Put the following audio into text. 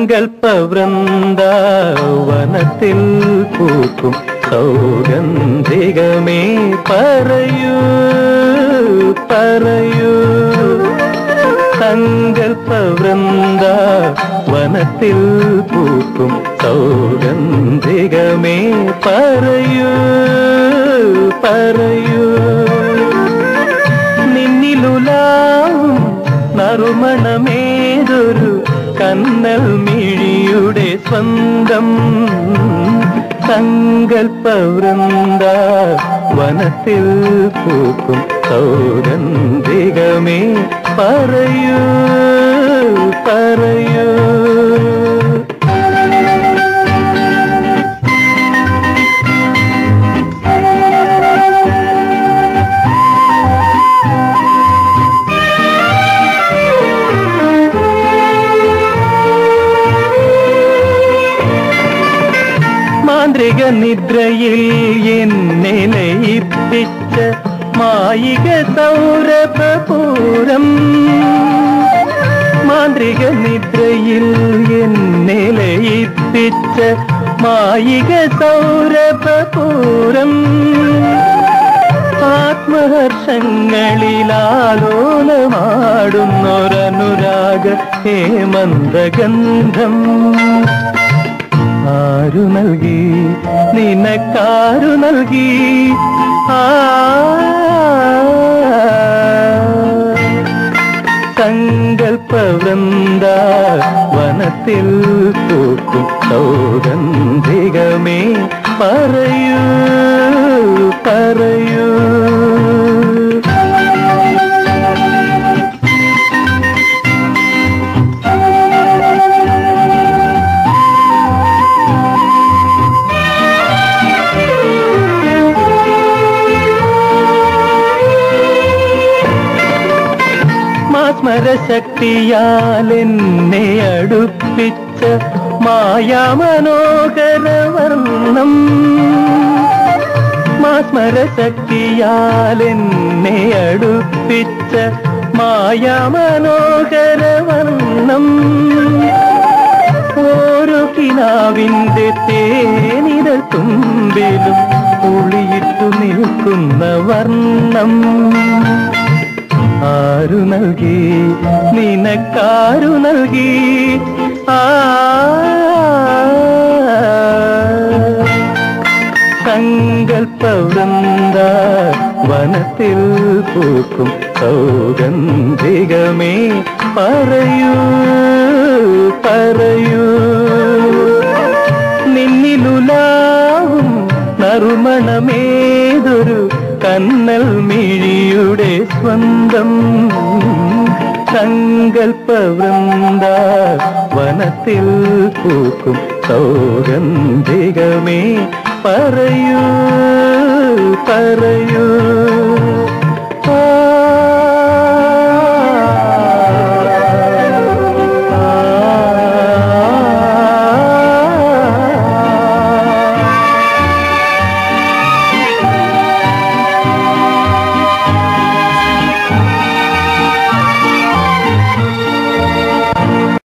സങ്കൽപ്പ വൃന്ദാവനത്തിൽ പൂക്കും സൗഗന്ധികമേ പറയൂ പറയൂ സങ്കൽപ്പ വൃന്ദാവനത്തിൽ പൂക്കും സൗഗന്ധികമേ പറയൂ പറയൂ നിന്നിലുലാവും നറുമണമേതൊരു കന്നൽ മിഴിയുടെ സ്വന്തം സങ്കൽപ്പ വൃന്ദ വനത്തിൽ പൂക്കും സൗഗന്ധികമേ പറയൂ പറയൂ മാന്ത്രിക നിദ്രയിൽ എന്നെ ലയിപ്പിച്ച മായിക സൗരഭപൂരം മാന്ത്രിക നിദ്രയിൽ എന്നെ ലയിപ്പിച്ച മായിക സൗരഭപൂരം ആത്മഹർഷങ്ങളിലാലോലമാടുന്നൊരനുരാഗ ഹേമന്തഗന്ധം ആരു നൽകി നിനക്കാരു നൽകി ആ സങ്കൽപ്പ വൃന്ദ വനത്തിൽ പൂക്കും സൗഗന്ധികമേ പറയൂ പറയൂ മാസ്മരശക്തിയാൽ എന്നെ അടുപ്പിച്ച മായാമനോഹര വർണ്ണം മാസ്മരശക്തിയാൽ എന്നെ അടുപ്പിച്ച മായാമനോഹര വർണ്ണം ഓരോ കിനാവിന്റെ തേനിര തുമ്പിലും കുളിയിട്ടു നിൽക്കുന്ന വർണ്ണം ആരു നൽകി നിനക്കാരു നൽകി ആ സങ്കൽപ്പ വൃന്ദ വനത്തിൽ പൂക്കും സൗഗന്ധികമേ പറയൂ പറയൂ നിന്നിലുലാവും നറുമണമേതൊരു കന്നൽ മിഴിയുടെ സ്വന്തം സങ്കൽപ്പ വൃന്ദ വനത്തിൽ പൂക്കും സൗഗന്ധികമേ പറയൂ പറയൂ